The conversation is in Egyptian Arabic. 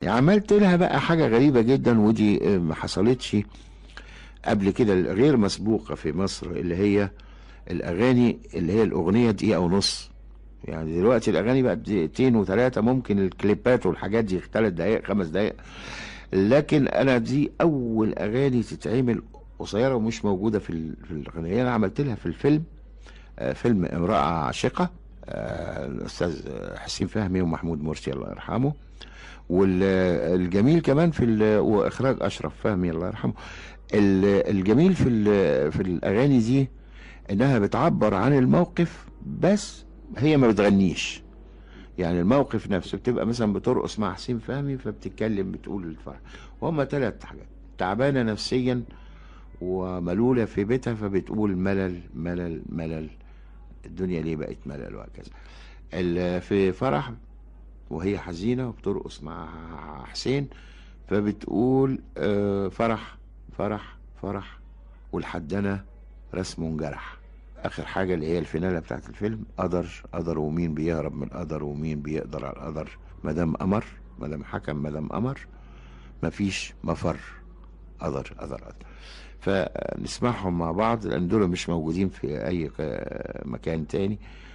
عملت لها بقى حاجة غريبة جدا ودي ما حصلتش قبل كده غير مسبوقة في مصر اللي هي الأغاني اللي هي الأغنية دقيقة ونص يعني دلوقتي الأغاني بقت دقيقتين وثلاثة ممكن الكليبات والحاجات دي ثلاث دقايق خمس دقايق لكن أنا دي أول أغاني تتعمل قصيرة ومش موجودة في ال- في الأغنية أنا عملت لها في الفيلم آه، فيلم امرأة عاشقة آه، الأستاذ حسين فهمي ومحمود مرسي الله يرحمه والجميل كمان في ال- واخراج اشرف فهمي الله يرحمه ال- الجميل في ال- في الاغاني دي انها بتعبر عن الموقف بس هي ما بتغنيش يعني الموقف نفسه بتبقى مثلا بترقص مع حسين فهمي فبتتكلم بتقول الفرح وهم ثلاث حاجات تعبانه نفسيا وملوله في بيتها فبتقول ملل ملل ملل الدنيا ليه بقت ملل وهكذا ال- في فرح وهي حزينة وبترقص مع حسين فبتقول آه، فرح فرح فرح والحدنا رسم جرح آخر حاجة اللي هي الفينالة بتاعت الفيلم قدر قدر ومين بيهرب من القدر ومين بيقدر على القدر مدام قمر مدام حكم مدام قمر مفيش مفر قدر قدر قدر فنسمعهم مع بعض لأن دول مش موجودين في أي ك- مكان تاني